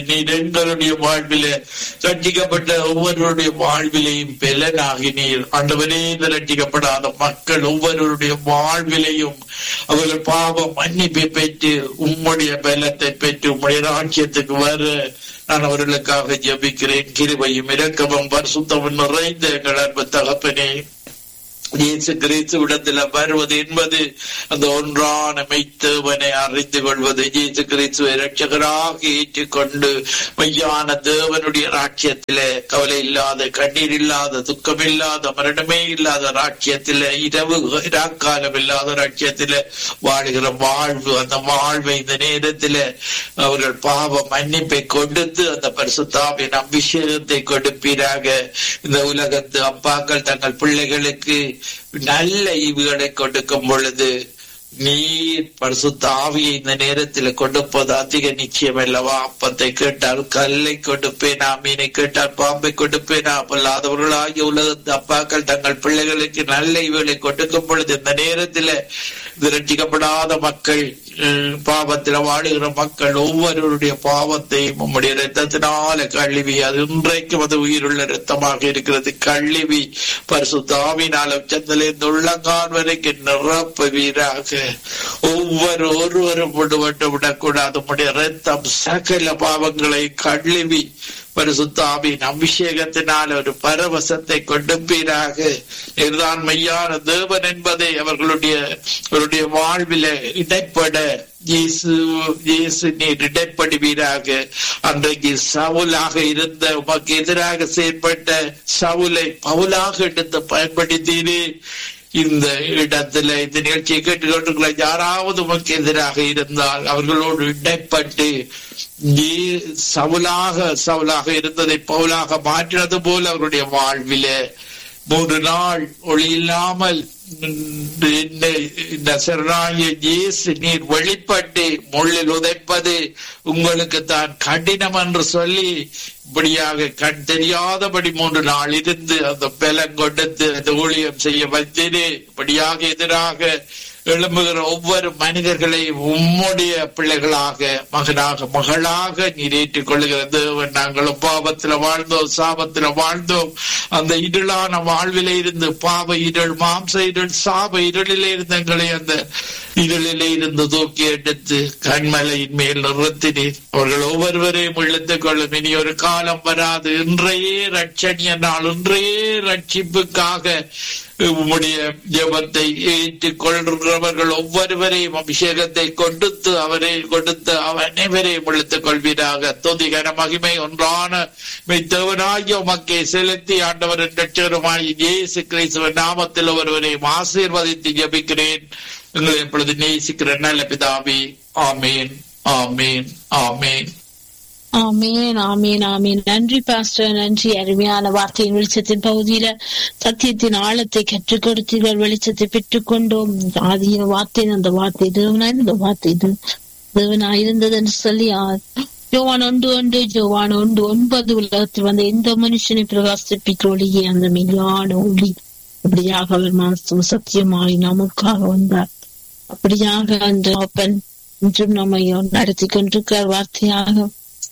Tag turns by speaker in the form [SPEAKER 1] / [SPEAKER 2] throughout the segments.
[SPEAKER 1] நீர் எங்களுடைய வாழ்விலே ரட்சிக்கப்பட்ட ஒவ்வொருவருடைய வாழ்விலையும் பெலனாகினீர் ஆண்டவரே இந்த ரட்சிக்கப்படாத மக்கள் ஒவ்வொருவருடைய வாழ்விலையும் அவர்கள் பாவ மன்னிப்பை பெற்று உம்முடைய பலத்தை பெற்று உம்முடைய ராட்சியத்துக்கு வர நான் அவர்களுக்காக ஜெபிக்கிறேன் கிருபையும் இரக்கமும் பரிசுத்தமும் நிறைந்த எங்கள் அன்பு தகப்பனே இயேசு கிறிஸ்துவிடத்தில் வருவது என்பது அந்த ஒன்றான மெய்த்தேவனை அறிந்து கொள்வது இயேசு கிறிஸ்துவை ரட்சகராக ஏற்றுக்கொண்டு மெய்யான தேவனுடைய ராட்சியத்திலே கவலை இல்லாத கண்ணீர் இல்லாத துக்கம் இல்லாத மரணமே இல்லாத ராட்சியத்திலே இரவு இராக்காலம் இல்லாத ராட்சியத்திலே வாழுகிற வாழ்வு அந்த வாழ்வை இந்த நேரத்திலே அவர்கள் பாவ மன்னிப்பை கொடுத்து அந்த பரிசுத்தாவின் அபிஷேகத்தை கொடுப்பீராக இந்த உலகத்து அப்பாக்கள் தங்கள் பிள்ளைகளுக்கு நல்ல ஈவுகளை கொடுக்கும் பொழுது நீர் பரிசுத்த ஆவியை இந்த நேரத்தில் கொடுப்பது அதிக நிச்சயம் அல்லவா அப்பத்தை கேட்டால் கல்லை கொடுப்பேனா மீனை கேட்டால் பாம்பை கொடுப்பேனா பொல்லாதவர்களாகிய உலகத்து அப்பாக்கள் தங்கள் பிள்ளைகளுக்கு நல்ல ஈவுகளை கொடுக்கும் பொழுது இந்த நேரத்தில் திரட்டிக்கப்படாத மக்கள் பாவத்தில் வாழுகிற மக்கள் ஒவ்வொருவருடைய பாவத்தையும் உம்முடைய ரத்தத்தினால கழுவி அது இன்றைக்கும் அது உயிருள்ள ரத்தமாக இருக்கிறது கழுவி பரிசுத்தாவினால் உச்சத்திலிருந்து உள்ளங்கால் வரைக்கும் நிரப்புவீராக ஒவ்வொரு ஒருவரும் விடுபட்டு விடக்கூடாது உம்முடைய ரத்தம் சகல பாவங்களை கழுவி பரிசுத்தாவின் அபிஷேகத்தினால் ஒரு பரவசத்தை கொடுப்பீராக இதுதான் மெய்யான தேவன் என்பதை அவர்களுடைய அவருடைய வாழ்வில இடைப்பட இயேசு இயேசு நீர் இடைப்படுவீராக அன்றைக்கு சவுலாக இருந்த உமக்கு எதிராக செயற்பட்ட சவுலை பவுலாக எடுத்து பயன்படுத்தீரே இந்த இடத்துல இந்த நிகழ்ச்சியை கேட்டுக்கொண்டிருக்கிற யாராவது உமக்கு எதிராக இருந்தால் அவர்களோடு இடைப்பட்டு நீ சவுலாக சவுலாக இருந்ததை பவுலாக மாற்றினது போல அவருடைய வாழ்விலே மூன்று நாள் ஒளி இல்லாமல் இந்த சரணாகிய இயேசு நீர் வெளிப்பட்டு முள்ளில் உதைப்பது உங்களுக்கு தான் கடினம் என்று சொல்லி இப்படியாக கண் தெரியாதபடி மூன்று நாள் இருந்து அந்த பலம் கொடுத்து அந்த ஊழியம் செய்ய வைத்தது இப்படியாக எதிராக எழும்புகிற ஒவ்வொரு மனிதர்களை உம்முடைய பிள்ளைகளாக மகனாக மகளாக நீர் ஏற்றுக் கொள்ளுகிற தேவன் நாங்களும் பாவத்துல வாழ்ந்தோம் சாபத்துல வாழ்ந்தோம் அந்த இருளான வாழ்விலே இருந்து பாவ இருள் மாம்ச இருள் சாப இருளிலே இருந்து எங்களை அந்த இருளிலே இருந்து தூக்கி எடுத்து கண்மலையின் மேல் நிறுத்தினீர் அவர்கள் ஒவ்வொருவரையும் இழுத்துக் கொள்ளும் இனி ஒரு காலம் வராது இன்றையே ரட்சணிய நாள் இன்றையே ரட்சிப்புக்காக உம்முடைய ஜபத்தை ஏற்றுக் கொள்கிறவர்கள் ஒவ்வொருவரையும் அபிஷேகத்தை கொடுத்து அவரை கொடுத்து அனைவரையும் இழுத்துக் கொள்வீராக தொதிகர மகிமை ஒன்றான மெய்த்தவனாகிய உமக்கை செலுத்தி ஆண்டவரின் லட்சருமாய் இயேசு கிறிஸ்துவ நாமத்தில் ஒருவரையும் ஆசீர்வதித்து ஜபிக்கிறேன் எங்களை எப்பொழுது நேசிக்கிற நல்ல பிதாவி ஆமேன் ஆமேன் ஆமேன்
[SPEAKER 2] ஆமேன் ஆமேன் ஆமேன் நன்றி பாஸ்டர் நன்றி அருமையான வார்த்தையின் வெளிச்சத்தின் பகுதியில சத்தியத்தின் ஆழத்தை கற்றுக் கொடுத்தீர்கள் வெளிச்சத்தை பெற்றுக் கொண்டோம் ஆதியின் வார்த்தை அந்த வார்த்தை தேவனாயிருந்த வார்த்தை இது தேவனாயிருந்தது என்று சொல்லி ஜோவான் ஒன்று ஒன்று ஜோவான் ஒன்று ஒன்பது உலகத்தில் வந்த எந்த மனுஷனை பிரகாசிப்பிக்க ஒளியே அந்த மெய்யான ஒளி அப்படியாக அவர் மாசம் சத்தியமாய் நமக்காக வந்தார் அப்படியாக அந்த அப்பன் இன்றும் நம்மை நடத்தி கொண்டிருக்கிறார் வார்த்தையாக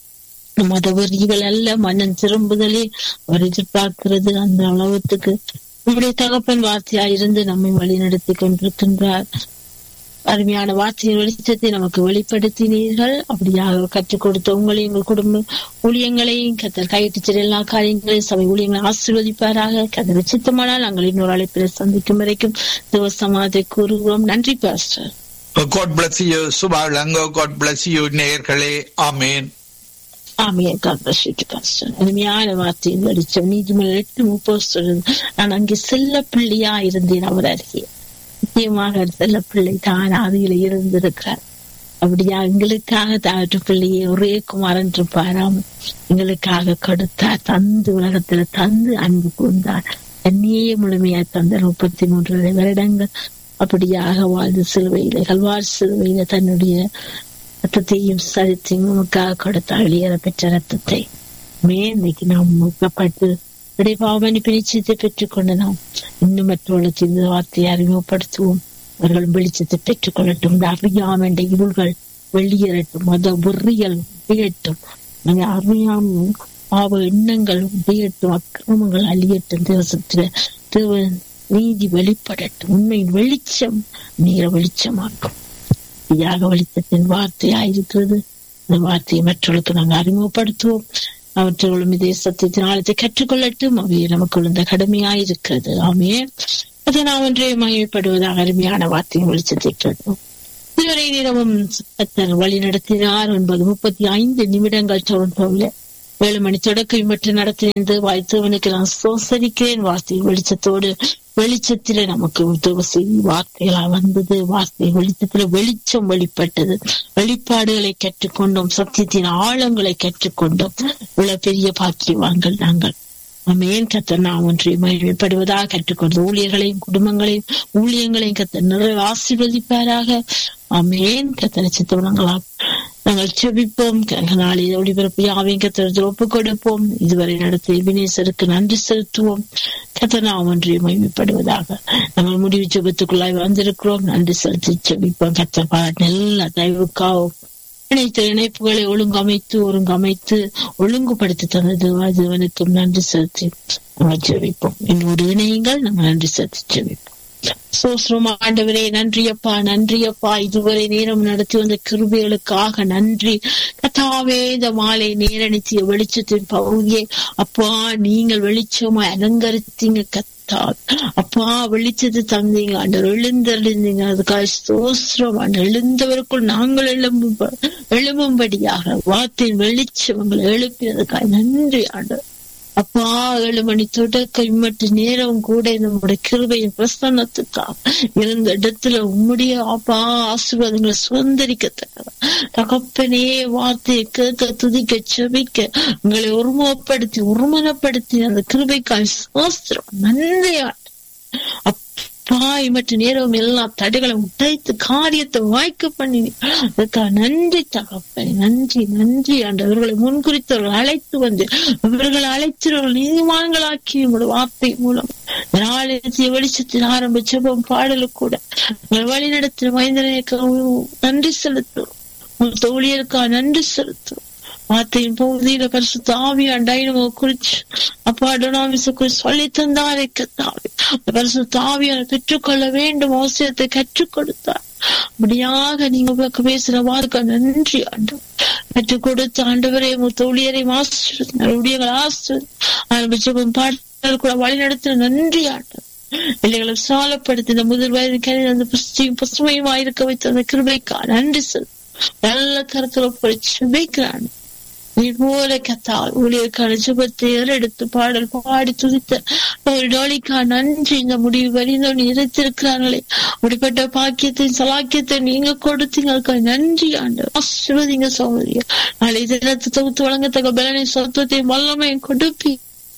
[SPEAKER 2] மதவரிகள் அல்ல மன்னன் திரும்புதலே அவர் எதிர்பார்க்கிறது அந்த அளவத்துக்கு நம்முடைய தகப்பன் வார்த்தையா இருந்து நம்மை வழி நடத்தி கொண்டிருக்கின்றார் அருமையான வார்த்தையின் வெளிச்சத்தை நமக்கு வெளிப்படுத்தினீர்கள் அப்படியாக கற்றுக் கொடுத்த உங்களை எங்கள் குடும்ப ஊழியங்களையும் கத்தர் கையிட்டு எல்லா காரியங்களையும் சபை ஊழியங்களை ஆசீர்வதிப்பாராக கதர் சித்தமானால் நாங்கள் இன்னொரு அழைப்பில் சந்திக்கும் வரைக்கும் திவசமாதை கூறுகிறோம் நன்றி pastor
[SPEAKER 1] God bless you, Subalango. God bless you, நேயர்களே ஆமேன்
[SPEAKER 2] ஆமையன் காப்பாசிட்டு பாஸ்டர் அருமையான வார்த்தையின் வெளிச்சம் நீதிமன்ற எட்டு முப்பது சொல்லுது நான் அங்கே செல்ல பிள்ளையா இருந்தேன் அவர் அருகே நிச்சயமாக செல்ல பிள்ளை தான் ஆதியில இருந்திருக்கிறார் அப்படியா எங்களுக்காக தாவற்று பிள்ளையை ஒரே குமாரன் இருப்பாராம் எங்களுக்காக கொடுத்தார் தந்து உலகத்துல தந்து அன்பு கூர்ந்தார் தண்ணியே முழுமையா தந்த முப்பத்தி மூன்று வருடங்கள் அப்படியாக வாழ்ந்து சிலுவையில கல்வார் சிலுவையில தன்னுடைய ரத்தத்தையும் சரித்தையும் உமக்காக கொடுத்த அழியற பெற்ற ரத்தத்தை மே இன்னைக்கு நாம் முக்கப்பட்டு இடைபாவனை பிரிச்சத்தை பெற்றுக்கொண்டு நாம் இன்னும் மற்றவர்களுக்கு இந்த வார்த்தையை அறிமுகப்படுத்துவோம் அவர்கள் வெளிச்சத்தை பெற்றுக் கொள்ளட்டும் அறியாம இருள்கள் வெளியேறட்டும் மத வெறியல் வெளியட்டும் நாங்க அருமையாம் பாவ எண்ணங்கள் உடையட்டும் அக்கிரமங்கள் அழியட்டும் தேசத்துல தேவ நீதி வெளிப்படட்டும் உண்மையின் வெளிச்சம் நீர வெளிச்சமாக்கும் யாக வெளிச்சத்தின் வார்த்தையாயிருக்கிறது இந்த வார்த்தையை மற்றவர்களுக்கு நாங்கள் அறிமுகப்படுத்துவோம் அவற்றவர்களும் இதே சத்தியத்தின் ஆழத்தை கற்றுக்கொள்ளட்டும் அவை நமக்கு விழுந்த கடமையாயிருக்கிறது ஆமே அதை நாம் ஒன்றே மகிழ்ப்படுவதாக அருமையான வார்த்தையின் வெளிச்சத்தை கேட்டோம் இதுவரை நேரமும் கத்தர் வழி நடத்தினார் ஒன்பது முப்பத்தி ஐந்து நிமிடங்கள் தொடர்புள்ள ஏழு மணி தொடக்கம் மட்டும் நடத்தினது வாய்த்தவனுக்கு நான் சோசரிக்கிறேன் வார்த்தை வெளிச்சத்தோடு வெளிச்சத்தில நமக்கு உதவசி வார்த்தைகளா வந்தது வார்த்தை வெளிச்சத்துல வெளிச்சம் வெளிப்பட்டது வெளிப்பாடுகளை கற்றுக்கொண்டோம் சத்தியத்தின் ஆழங்களை கற்றுக்கொண்டோம் இவ்வளவு பெரிய பாக்கியவான்கள் நாங்கள் அமேன் கத்தர் நாம் ஒன்றை மகிழ்ப்படுவதாக கற்றுக்கொண்டு ஊழியர்களையும் குடும்பங்களையும் ஊழியங்களையும் கத்தர் நிறைய ஆசீர்வதிப்பாராக அமேன் கத்தனை சித்தவனங்களா நாங்கள் செபிப்போம் நாளில் ஒளிபரப்பு யாவையும் கத்தரத்தில் ஒப்புக் கொடுப்போம் இதுவரை நடத்திய வினேசருக்கு நன்றி செலுத்துவோம் கத்தர் நாம் ஒன்றை மகிமைப்படுவதாக நாங்கள் முடிவு ஜெபத்துக்குள்ளாய் வந்திருக்கிறோம் நன்றி செலுத்தி செபிப்போம் கத்தர் நல்ல தயவுக்காவும் இணைத்த இணைப்புகளை ஒழுங்கமைத்து ஒருங்கமைத்து ஒழுங்குபடுத்தி தந்தது அதுவனுக்கும் நன்றி செலுத்தி நாங்கள் ஜெபிப்போம் என்னோடு இணையுங்கள் நாங்கள் நன்றி செலுத்தி ஜெபிப்போம் சோஸ்ரம் ஆண்டவரே நன்றியப்பா நன்றியப்பா இதுவரை நேரம் நடத்தி வந்த கிருபிகளுக்காக நன்றி கத்தாவே இந்த மாலை நேரணித்திய வெளிச்சத்தின் பகுதியை அப்பா நீங்கள் வெளிச்சமாய் அலங்கரித்தீங்க கத்தா அப்பா வெளிச்சத்தை தந்தீங்க ஆண்டவர் எழுந்தெழுந்தீங்க அதுக்காக சோஸ்ரம் ஆண்டு எழுந்தவருக்குள் நாங்கள் எழும்பும் எழும்பும்படியாக வார்த்தையின் வெளிச்சம் உங்களை எழுப்பினதுக்காக நன்றி ஆண்டவர் அப்பா ஏழு மணி தொடக்க இம்மட்டு நேரம் கூட நம்முடைய கிருபையின் பிரசன்னத்துக்காக இருந்த இடத்துல உம்முடைய அப்பா ஆசீர்வாதங்களை சுதந்திரிக்கத்தக்க தகப்பனே வார்த்தையை கேட்க துதிக்க செபிக்க உங்களை ஒருமுகப்படுத்தி ஒருமனப்படுத்தி அந்த கிருபைக்காய் சோஸ்திரம் நன்றியா பாய் மற்றும் நேரம் எல்லா தடைகளை உடைத்து காரியத்தை வாய்க்க பண்ணி அதுக்காக நன்றி தகப்பனை நன்றி நன்றி ஆண்டவர்களை முன்குறித்தவர்கள் அழைத்து வந்து இவர்களை அழைத்தவர்கள் நீதிமான்களாக்கி உங்களோட வார்த்தை மூலம் நாளைய வெளிச்சத்தின் ஆரம்ப ஜெபம் பாடலு கூட வழி நடத்தின மைந்தனுக்கு நன்றி செலுத்தும் தோழியருக்கா நன்றி செலுத்தும் வார்த்தையின் பகுதியில பரிசுத்த ஆவியான் டைனமோ குறிச்சு அப்பா டொனாமிச குறிச்சு சொல்லி தந்தாரே கத்தாவே பரிசுத்த ஆவியான பெற்றுக்கொள்ள வேண்டும் அவசியத்தை கற்றுக் கொடுத்தார் அப்படியாக நீங்க உங்களுக்கு பேசுற வார்த்தை நன்றி ஆண்டவர் கற்றுக் கொடுத்த ஆண்டவரே தோழியரை ஆசிரியர்கள் ஆசிரியர் ஆரம்பிச்ச பாடல் கூட வழி நடத்தின நன்றி ஆண்டவர் பிள்ளைகளை சாலப்படுத்தி இந்த முதல் வயது கருதி அந்த புஸ்தியும் பசுமையுமா இருக்க வைத்த அந்த கிருபைக்கா நன்றி சொல் நல்ல கருத்துல போய் சுபிக்கிறான் நீ போல கத்தால் ஊழியர்கான சுபத்தை எடுத்து பாடல் பாடி துதித்த ஒரு டோலிக்கா நன்றி இந்த முடிவு வரிந்தோடு இருத்திருக்கிறார்களே அப்படிப்பட்ட பாக்கியத்தை சலாக்கியத்தை நீங்க கொடுத்தீங்க நன்றி ஆண்டு ஆசிர்வதிங்க சௌகரிய நாளை தினத்தை தொகுத்து வழங்கத்தக்க பலனை சொத்துவத்தையும் வல்லமையும் கொடுப்பி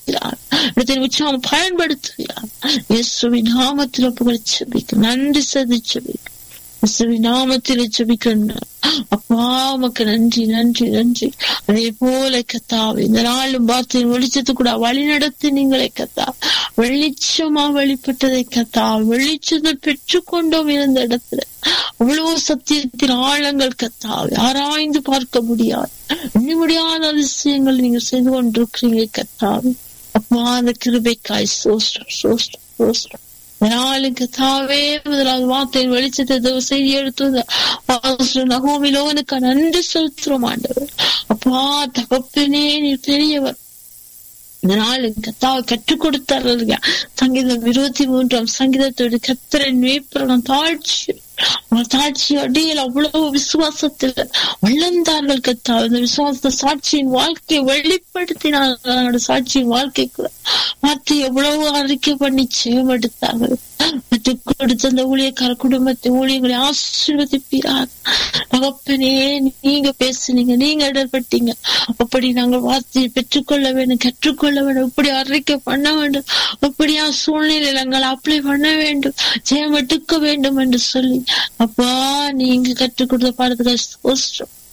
[SPEAKER 2] உற்சாகம் பயன்படுத்துகிறார் இயேசுவின் நாமத்தில் புகழ்ச்சி நன்றி சதிச்சு நாமத்தில் ஜபிக்கின்ற அப்பா உமக்கு நன்றி நன்றி நன்றி அதே போல கத்தாவே இந்த நாளும் வார்த்தையின் வெளிச்சத்து கூட வழி நடத்தி நீங்களே கத்தா வெளிச்சமா வெளிப்பட்டதை கத்தா வெளிச்சத்தை பெற்றுக்கொண்டோம் இருந்த இடத்துல அவ்வளவு சத்தியத்தின் ஆழங்கள் கத்தாவே ஆராய்ந்து பார்க்க முடியாது எண்ணி முடியாத அதிசயங்கள் நீங்க செய்து கொண்டிருக்கிறீங்க கத்தாவே அப்பா அந்த கிருபைக்காய் சோஸ்டம் சோஸ்டம் சோஸ்டம் நாளுக்கு தாவே முதலாவது வார்த்தையின் வெளிச்சத்தை செய்தி எடுத்து நகோமிலோனுக்கு நன்றி செலுத்துறோம் ஆண்டவர் அப்பா தகப்பனே நீ பெரியவர் இந்த நாளுக்கு கத்தாவை கற்றுக் கொடுத்தார்கள் சங்கீதம் இருபத்தி மூன்றாம் சங்கீதத்தோடு கத்திரன் வேப்பரம் தாழ்ச்சி தாட்சி அடியில் அவ்வளவு விசுவாசத்தில் வளர்ந்தார்கள் கத்தா அந்த விசுவாச சாட்சியின் வாழ்க்கையை வெளிப்படுத்தினார்கள் சாட்சியின் வாழ்க்கைக்கு மாற்றி எவ்வளவு அறிக்கை பண்ணி செயல்படுத்தார்கள் கொடுத்த அந்த ஊழியக்கார குடும்பத்தை ஊழியர்களை ஆசீர்வதிப்பீராக தகப்பனே நீங்க பேசுனீங்க நீங்க இடர்பட்டீங்க அப்படி நாங்கள் வார்த்தையை பெற்றுக்கொள்ள வேண்டும் கற்றுக்கொள்ள வேண்டும் இப்படி அறிக்கை பண்ண வேண்டும் இப்படியா சூழ்நிலை நாங்கள் அப்ளை பண்ண வேண்டும் ஜெயம் எடுக்க வேண்டும் என்று சொல்லி அப்பா நீங்க கற்றுக் கொடுத்த பாடத்துக்கு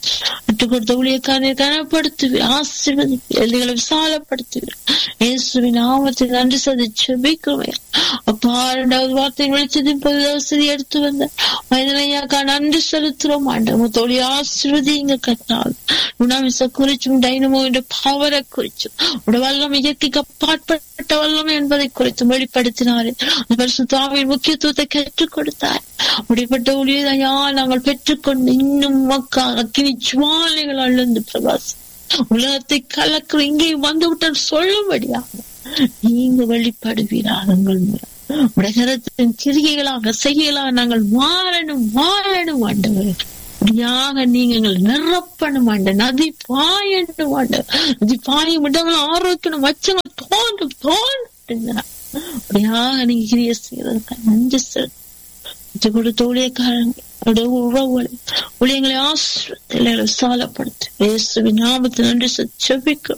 [SPEAKER 2] விட்டு கொடுத்த ஊழியக்காரனை கனப்படுத்துவி ஆசீர்வதி எல்லைகளை விசாலப்படுத்துவீர் இயேசுவின் நாமத்தை நன்றி சதி செபிக்கிறோம் அப்பா இரண்டாவது வார்த்தை வெளிச்சதின் பொது வசதி எடுத்து வந்த மனிதனையாக்கா நன்றி செலுத்துறோம் ஆண்டவங்க தோழி ஆசீர்வதிங்க கத்தால் உணவிச குறிச்சும் டைனமோ என்ற பவரை குறிச்சும் உடைய வல்லம் இயற்கைக்கு அப்பாற்பட்ட வல்லம் என்பதை குறித்தும் வெளிப்படுத்தினாரே அந்த பரிசுத்தாவின் முக்கியத்துவத்தை கற்றுக் கொடுத்தார் அப்படிப்பட்ட ஊழியதையா நாங்கள் பெற்றுக்கொண்டு இன்னும் மக்கா அக்கினி ஜுவாலைகள் அழுந்து பிரகாசி உலகத்தை கலக்கிற இங்கே வந்து விட்டால் சொல்லும்படியாக நீங்க வெளிப்படுவீராங்கள் உலகத்தின் கிரிகைகளாக செய்யலாம் நாங்கள் வாழணும் வாழணும் ஆண்டவர் அப்படியாக நீங்க எங்களை நிரப்பணும் ஆண்ட நதி பாயணும் ஆண்ட நதி பாயும் இடங்கள் ஆரோக்கியம் வச்சவங்க தோன்றும் தோன்றுங்க அப்படியாக நீங்க கிரிய செய்வதற்கு நன்றி செலுத்து கொடுத்த ஊழியக்காரங்க உறவுகளை ஊழியங்களை ஆசிரியர்களை விசாலப்படுத்து இயேசுவின் நாமத்தை நன்றி செபிக்கும்